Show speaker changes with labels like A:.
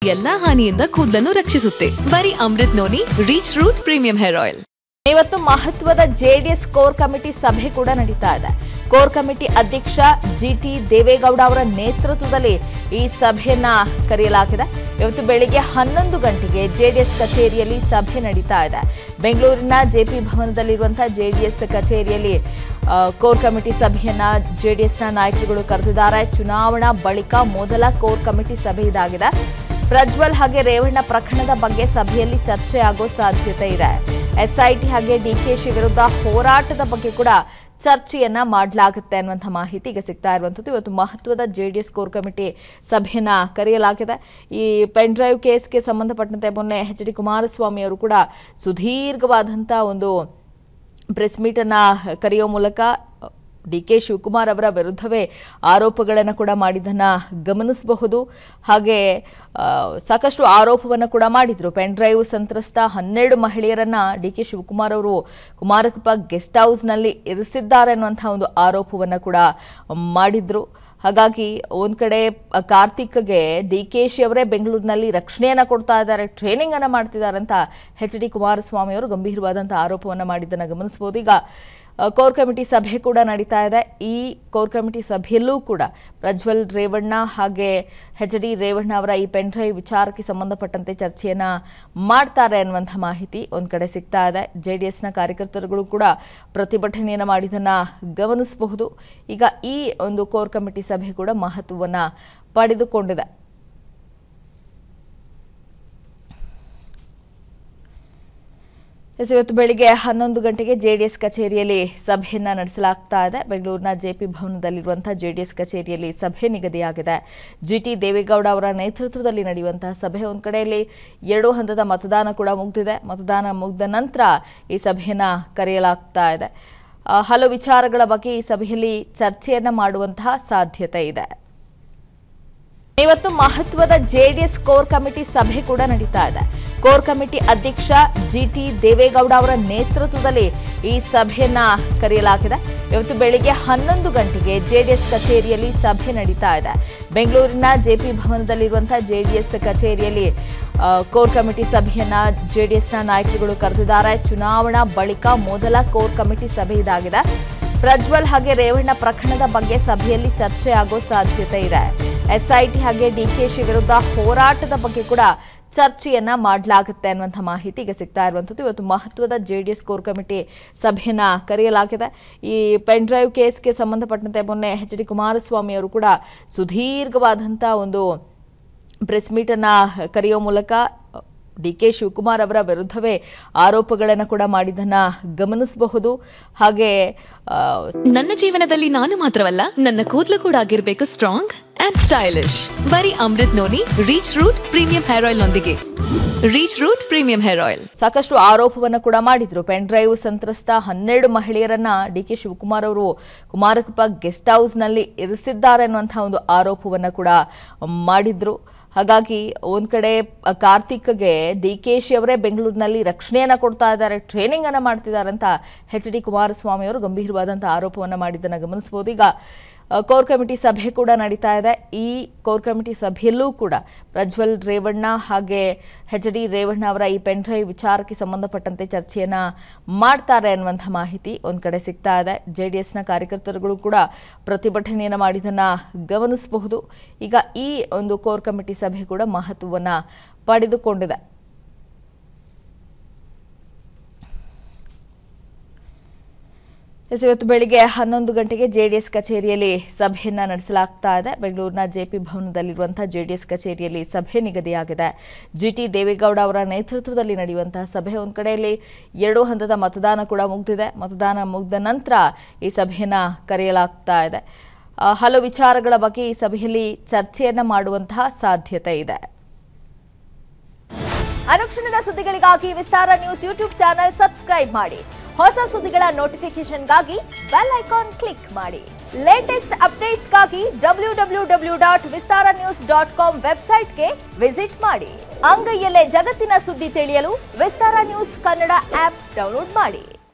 A: ಎಲ್ಲಾ ಹಾನಿಯಿಂದ ಕೂದಲನ್ನು ರಕ್ಷಿಸುತ್ತೆ ಬರೀ Amruth Noni reach root premium hair oil
B: ಇವತ್ತು ಮಹತ್ವದ ಜೆಡಿಎಸ್ ಕೋರ್ ಕಮಿಟಿ ಸಭೆ ಕೂಡ ನಡೀತಾ ಇದೆ ಕೋರ್ ಕಮಿಟಿ ಅಧ್ಯಕ್ಷ ಜಿ ಟಿ ದೇವೇಗೌಡ ಅವರ ನೇತೃತ್ವದಲ್ಲಿ ಈ ಸಭೆಯನ್ನ ಕರೆಯಲಾಗಿದೆ ಇವತ್ತು ಬೆಳಿಗ್ಗೆ ಹನ್ನೊಂದು ಗಂಟೆಗೆ ಜೆಡಿಎಸ್ ಕಚೇರಿಯಲ್ಲಿ ಸಭೆ ನಡೀತಾ ಇದೆ ಬೆಂಗಳೂರಿನ ಜೆಪಿ ಭವನದಲ್ಲಿರುವಂತಹ ಜೆಡಿಎಸ್ ಕಚೇರಿಯಲ್ಲಿ ಆ, ಕೋರ್ ಕಮಿಟಿ ಸಭೆಯನ್ನ ಜೆಡಿಎಸ್ನ ನಾಯಕರುಗಳು ಕರೆದಿದ್ದಾರೆ ಚುನಾವಣಾ ಬಳಿಕ ಮೊದಲ ಕೋರ್ ಕಮಿಟಿ ಸಭೆ ಇದಾಗಿದೆ ಪ್ರಜ್ವಲ್ ಹಾಗೆ ರೇವಣ್ಣ ಪ್ರಕರಣದ ಬಗ್ಗೆ ಸಭೆಯಲ್ಲಿ ಚರ್ಚೆ ಆಗೋ ಸಾಧ್ಯತೆ ಇದೆ ಎಸ್ಐಟಿ ಹಾಗೆ ಡಿಕೆಶಿ ವಿರುದ್ಧ ಹೋರಾಟದ ಬಗ್ಗೆ ಕೂಡ ಚರ್ಚೆಯನ್ನ ಮಾಡಲಾಗುತ್ತೆ ಅನ್ನುವಂಥ ಮಾಹಿತಿ ಈಗ ಸಿಗ್ತಾ ಇರುವಂಥದ್ದು ಇವತ್ತು ಮಹತ್ವದ ಜೆಡಿಎಸ್ ಕೋರ್ ಕಮಿಟಿ ಸಭೆಯನ್ನ ಕರೆಯಲಾಗಿದೆ ಈ ಪೆನ್ ಡ್ರೈವ್ ಕೇಸ್ಗೆ ಸಂಬಂಧಪಟ್ಟಂತೆ ಮೊನ್ನೆ ಎಚ್ ಡಿ ಕುಮಾರಸ್ವಾಮಿ ಅವರು ಕೂಡ ಸುದೀರ್ಘವಾದಂಥ ಒಂದು ಪ್ರೆಸ್ ಮೀಟನ್ನ ಕರೆಯೋ ಮೂಲಕ ಡಿ ಕೆ ಶಿವಕುಮಾರ್ ಅವರ ವಿರುದ್ಧವೇ ಆರೋಪಗಳನ್ನು ಕೂಡ ಮಾಡಿದ್ದನ್ನು ಗಮನಿಸಬಹುದು ಹಾಗೆ ಆ, ಸಾಕಷ್ಟು ಆರೋಪವನ್ನು ಕೂಡ ಮಾಡಿದ್ರು ಪೆನ್ ಡ್ರೈವ್ ಸಂತ್ರಸ್ತ ಹನ್ನೆರಡು ಮಹಿಳೆಯರನ್ನ ಡಿ ಕೆ ಶಿವಕುಮಾರ್ ಅವರು ಕುಮಾರಕೃಪ ಗೆಸ್ಟ್ ಹೌಸ್ನಲ್ಲಿ ಇರಿಸಿದ್ದಾರೆ ಅನ್ನುವಂಥ ಒಂದು ಆರೋಪವನ್ನು ಕೂಡ ಮಾಡಿದ್ರು ಹಾಗಾಗಿ ಒಂದ್ ಕಡೆ ಅ, ಕಾರ್ತಿಕ್ಗೆ ಡಿ ಕೆ ಶಿ ಅವರೇ ಬೆಂಗಳೂರಿನಲ್ಲಿ ರಕ್ಷಣೆಯನ್ನ ಕೊಡ್ತಾ ಇದ್ದಾರೆ ಟ್ರೈನಿಂಗ್ ಅನ್ನ ಮಾಡ್ತಿದ್ದಾರೆ ಅಂತ ಎಚ್ ಡಿ ಕುಮಾರಸ್ವಾಮಿ ಅವರು ಗಂಭೀರವಾದಂಥ ಆರೋಪವನ್ನ ಮಾಡಿದ್ದನ್ನ ಗಮನಿಸಬಹುದು ಈಗ ಅ, ಕೋರ್ ಕಮಿಟಿ ಸಭೆ ಕೂಡ ನಡೀತಾ ಇದೆ ಈ ಕೋರ್ ಕಮಿಟಿ ಸಭೆಯಲ್ಲೂ ಕೂಡ ಪ್ರಜ್ವಲ್ ರೇವಣ್ಣ ಹಾಗೆ ಎಚ್ ಡಿ ರೇವಣ್ಣ ಅವರ ಈ ಪೆನ್ ಡ್ರೈವ್ ವಿಚಾರಕ್ಕೆ ಸಂಬಂಧಪಟ್ಟಂತೆ ಚರ್ಚೆಯನ್ನ ಮಾಡ್ತಾರೆ ಅನ್ನುವಂಥ ಮಾಹಿತಿ ಒಂದ್ ಕಡೆ ಸಿಗ್ತಾ ಇದೆ ಜೆ ಡಿ ಎಸ್ನ ಕಾರ್ಯಕರ್ತರುಗಳು ಕೂಡ ಪ್ರತಿಭಟನೆಯನ್ನು ಮಾಡಿದ್ದನ್ನ ಗಮನಿಸಬಹುದು ಈಗ ಈ ಒಂದು ಕೋರ್ ಕಮಿಟಿ ಸಭೆ ಕೂಡ ಮಹತ್ವವನ್ನ ಪಡೆದುಕೊಂಡಿದೆ ಎಸ್, ಇವತ್ತು ಬೆಳಿಗ್ಗೆ ಹನ್ನೊಂದು ಗಂಟೆಗೆ ಜೆಡಿಎಸ್ ಕಚೇರಿಯಲ್ಲಿ ಸಭೆಯನ್ನ ನಡೆಸಲಾಗ್ತಾ ಇದೆ ಬೆಂಗಳೂರಿನ ಜೆಪಿ ಭವನದಲ್ಲಿರುವಂತಹ ಜೆಡಿಎಸ್ ಕಚೇರಿಯಲ್ಲಿ ಸಭೆ ನಿಗದಿಯಾಗಿದೆ ಜಿಟಿ ದೇವೇಗೌಡ ಅವರ ನೇತೃತ್ವದಲ್ಲಿ ನಡೆಯುವಂತಹ ಸಭೆ ಒಂದು ಕಡೆಯಲ್ಲಿ ಎರಡು ಹಂತದ ಮತದಾನ ಕೂಡ ಮುಗಿದಿದೆ ಮತದಾನ ಮುಗಿದ ನಂತರ ಈ ಸಭೆಯನ್ನ ಕರೆಯಲಾಗ್ತಾ ಇದೆ ಆ, ಹಲವು ವಿಚಾರಗಳ ಬಗ್ಗೆ ಈ ಸಭೆಯಲ್ಲಿ ಚರ್ಚೆಯನ್ನ ಮಾಡುವಂತಹ ಸಾಧ್ಯತೆ ಇದೆ ಇವತ್ತು ಮಹತ್ವದ ಜೆಡಿಎಸ್ ಕೋರ್ ಕಮಿಟಿ ಸಭೆ ಕೂಡ ನಡೀತಾ ಇದೆ ಕೋರ್ ಕಮಿಟಿ ಅಧ್ಯಕ್ಷ ಜಿ ಟಿ ದೇವೇಗೌಡ ಅವರ ನೇತೃತ್ವದಲ್ಲಿ ಈ ಸಭೆಯನ್ನ ಕರೆಯಲಾಗಿದೆ ಇವತ್ತು ಬೆಳಿಗ್ಗೆ ಹನ್ನೊಂದು ಗಂಟೆಗೆ ಜೆಡಿಎಸ್ ಕಚೇರಿಯಲ್ಲಿ ಸಭೆ ನಡೀತಾ ಇದೆ ಬೆಂಗಳೂರಿನ ಜೆಪಿ ಭವನದಲ್ಲಿರುವಂತಹ ಜೆಡಿಎಸ್ ಕಚೇರಿಯಲ್ಲಿ ಆ, ಕೋರ್ ಕಮಿಟಿ ಸಭೆಯನ್ನ ಜೆಡಿಎಸ್ನ ನಾಯಕರುಗಳು ಕರೆದಿದ್ದಾರೆ ಚುನಾವಣಾ ಬಳಿಕ ಮೊದಲ ಕೋರ್ ಕಮಿಟಿ ಸಭೆ ಇದಾಗಿದೆ ಪ್ರಜ್ವಲ್ ಹಾಗೆ ರೇವಣ್ಣ ಪ್ರಕರಣದ ಬಗ್ಗೆ ಸಭೆಯಲ್ಲಿ ಚರ್ಚೆ ಆಗೋ ಸಾಧ್ಯತೆ ಇದೆ ಎಸ್ಐಟಿ ಹಾಗೆ ಡಿಕೆಶಿ ವಿರುದ್ಧ ಹೋರಾಟದ ಬಗ್ಗೆ ಕೂಡ ಚರ್ಚೆಯನ್ನ ಮಾಡಲಾಗುತ್ತೆ ಅನ್ನುವಂಥ ಮಾಹಿತಿ ಈಗ ಸಿಗ್ತಾ ಇರುವಂಥದ್ದು ಇವತ್ತು ಮಹತ್ವದ ಜೆಡಿಎಸ್ ಕೋರ್ ಕಮಿಟಿ ಸಭೆಯನ್ನ ಕರೆಯಲಾಗಿದೆ ಈ ಪೆನ್ ಡ್ರೈವ್ ಕೇಸ್ಗೆ ಸಂಬಂಧಪಟ್ಟಂತೆ ಮೊನ್ನೆ ಎಚ್ ಡಿ ಕುಮಾರಸ್ವಾಮಿ ಅವರು ಕೂಡ ಸುದೀರ್ಘವಾದಂಥ ಒಂದು ಪ್ರೆಸ್ ಮೀಟನ್ನ ಕರೆಯೋ ಮೂಲಕ ಡಿ ಕೆ ಶಿವಕುಮಾರ್ ಅವರ ವಿರುದ್ಧವೇ ಆರೋಪಗಳನ್ನು ಕೂಡ ಮಾಡಿದ್ದನ್ನ ಗಮನಿಸಬಹುದು ಹಾಗೆ ಆ,
A: ನನ್ನ ಜೀವನದಲ್ಲಿ ನಾನು ಮಾತ್ರವಲ್ಲ ನನ್ನ ಕೂದಲು ಕೂಡ ಆಗಿರ್ಬೇಕು ಸ್ಟ್ರಾಂಗ್ ಅಂಡ್ ಸ್ಟೈಲಿಶ್ ಬರೀ Amruth Noni reach root premium hair oil ನೊಂದಿಗೆ reach root premium hair oil
B: ಸಾಕಷ್ಟು ಆರೋಪವನ್ನು ಕೂಡ ಮಾಡಿದ್ರು ಪೆನ್ ಡ್ರೈವ್ ಸಂತ್ರಸ್ತ ಹನ್ನೆರಡು ಮಹಿಳೆಯರನ್ನ ಡಿ ಕೆ ಶಿವಕುಮಾರ್ ಅವರು ಕುಮಾರಕೃಪ ಗೆಸ್ಟ್ ಹೌಸ್ನಲ್ಲಿ ಇರಿಸಿದ್ದಾರೆ ಅನ್ನುವಂಥ ಒಂದು ಆರೋಪವನ್ನು ಕೂಡ ಮಾಡಿದ್ರು ಹಾಗಾಗಿ ಒಂದ್ ಕಡೆ ಅ, ಕಾರ್ತಿಕ್ಗೆ ಡಿ ಕೆ ಶಿ ಅವರೇ ಬೆಂಗಳೂರಿನಲ್ಲಿ ರಕ್ಷಣೆಯನ್ನ ಕೊಡ್ತಾ ಇದ್ದಾರೆ ಟ್ರೈನಿಂಗ್ ಅನ್ನ ಮಾಡ್ತಿದ್ದಾರೆ ಅಂತ ಎಚ್ ಡಿ ಕುಮಾರಸ್ವಾಮಿ ಅವರು ಗಂಭೀರವಾದಂಥ ಆರೋಪವನ್ನು ಮಾಡಿದ್ದನ್ನ ಗಮನಿಸಬಹುದು ಈಗ ಅ, ಕೋರ್ ಕಮಿಟಿ ಸಭೆ ಕೂಡ ನಡೀತಾ ಇದೆ ಈ ಕೋರ್ ಕಮಿಟಿ ಸಭೆಯಲ್ಲೂ ಕೂಡ ಪ್ರಜ್ವಲ್ ರೇವಣ್ಣ ಹಾಗೆ ಎಚ್ ಡಿ ರೇವಣ್ಣ ಅವರ ಈ ಪೆನ್ ಡ್ರೈವ್ ವಿಚಾರಕ್ಕೆ ಸಂಬಂಧಪಟ್ಟಂತೆ ಚರ್ಚೆಯನ್ನ ಮಾಡ್ತಾರೆ ಅನ್ನುವಂಥ ಮಾಹಿತಿ ಒಂದ್ ಕಡೆ ಸಿಗ್ತಾ ಇದೆ ಜೆ ಡಿ ಎಸ್ನ ಕಾರ್ಯಕರ್ತರುಗಳು ಕೂಡ ಪ್ರತಿಭಟನೆಯನ್ನು ಮಾಡಿದ್ದನ್ನ ಗಮನಿಸಬಹುದು ಈಗ ಈ ಒಂದು ಕೋರ್ ಕಮಿಟಿ ಸಭೆ ಕೂಡ ಮಹತ್ವವನ್ನ ಪಡೆದುಕೊಂಡಿದೆ ಎಸ್, ಇವತ್ತು ಬೆಳಿಗ್ಗೆ ಹನ್ನೊಂದು ಗಂಟೆಗೆ ಜೆಡಿಎಸ್ ಕಚೇರಿಯಲ್ಲಿ ಸಭೆಯನ್ನ ನಡೆಸಲಾಗ್ತಾ ಇದೆ ಬೆಂಗಳೂರಿನ ಜೆಪಿ ಭವನದಲ್ಲಿರುವಂತಹ ಜೆಡಿಎಸ್ ಕಚೇರಿಯಲ್ಲಿ ಸಭೆ ನಿಗದಿಯಾಗಿದೆ ಜಿ ಟಿ ದೇವೇಗೌಡ ಅವರ ನೇತೃತ್ವದಲ್ಲಿ ನಡೆಯುವಂತಹ ಸಭೆ ಒಂದು ಕಡೆಯಲ್ಲಿ ಎರಡು ಹಂತದ ಮತದಾನ ಕೂಡ ಮುಗಿದಿದೆ ಮತದಾನ ಮುಗಿದ ನಂತರ ಈ ಸಭೆಯನ್ನ ಕರೆಯಲಾಗ್ತಾ ಇದೆ ಆ, ಹಲವು ವಿಚಾರಗಳ ಬಗ್ಗೆ ಈ ಸಭೆಯಲ್ಲಿ ಚರ್ಚೆಯನ್ನ ಮಾಡುವಂತಹ ಸಾಧ್ಯತೆ ಇದೆ ಅನುಕ್ಷಣದ ಸುದ್ದಿಗಳಿಗಾಗಿ Vistara news YouTube channel subscribe ಮಾಡಿ ಹೊಸ ಸುದ್ದಿಗಳ ನೋಟಿಫಿಕೇಶನ್ಗಾಗಿ ಬೆಲ್ ಐಕಾನ್ ಕ್ಲಿಕ್ ಮಾಡಿ ಲೇಟೆಸ್ಟ್ ಅಪ್ಡೇಟ್ಸ್ಗಾಗಿ W W W dot Vistara news dot com ವೆಬ್ಸೈಟ್ಗೆ ವಿಸಿಟ್ ಮಾಡಿ ಅಂಗೈಯಲ್ಲೇ ಜಗತ್ತಿನ ಸುದ್ದಿ ತಿಳಿಯಲು Vistara news Kannada app download ಮಾಡಿ